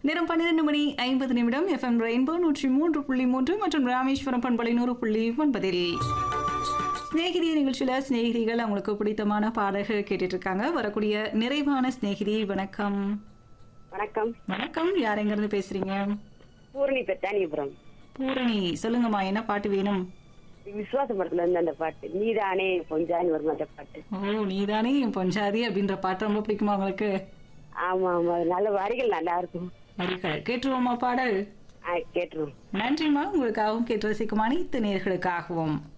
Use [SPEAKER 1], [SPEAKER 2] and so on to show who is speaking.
[SPEAKER 1] நேரம் பன்னிரண்டு மணி ஐம்பது நிமிடம் எஃப்எம் ரெயின்போ நூற்றி மூன்று புள்ளி மூன்று மற்றும் ராமேஸ்வரம் பண்பலை நூறு புள்ளி ஒன்பதில் சிநேகிதி நிகழ்ச்சியில் சிநேகிதிகள் அவங்களுக்கு பிடித்தமான பாடல்கள் கேட்டுட்டு இருக்காங்க வரக்கூடிய நிறைவான சிநேகிதி வணக்கம்
[SPEAKER 2] வணக்கம்
[SPEAKER 1] வணக்கம் யார் எங்கிருந்து பேசுறீங்க
[SPEAKER 2] பூரணி பெத்தானிபுரம்
[SPEAKER 1] பூரணி சொல்லுங்கம்மா என்ன பாட்டு வேணும்
[SPEAKER 2] விசுவாச படத்துல இருந்து அந்த பாட்டு நீதானே பொஞ்சானி வரும் அந்த பாட்டு
[SPEAKER 1] ஓ நீதானே என் பொஞ்சாதி அப்படின்ற பாட்டு ரொம்ப பிடிக்குமா உங்களுக்கு
[SPEAKER 2] ஆமா ஆமா அது நல்ல வரிகள் நல்லா இருக்கும்
[SPEAKER 1] வரிகள் கேட்டுருவோமா பாடல்
[SPEAKER 2] ஆ, கேட்டுருவோம்
[SPEAKER 1] நன்றிம்மா உங்களுக்காகவும் கேட்டு ரசிக்கும் அனைத்து நேர்களுக்காகவும்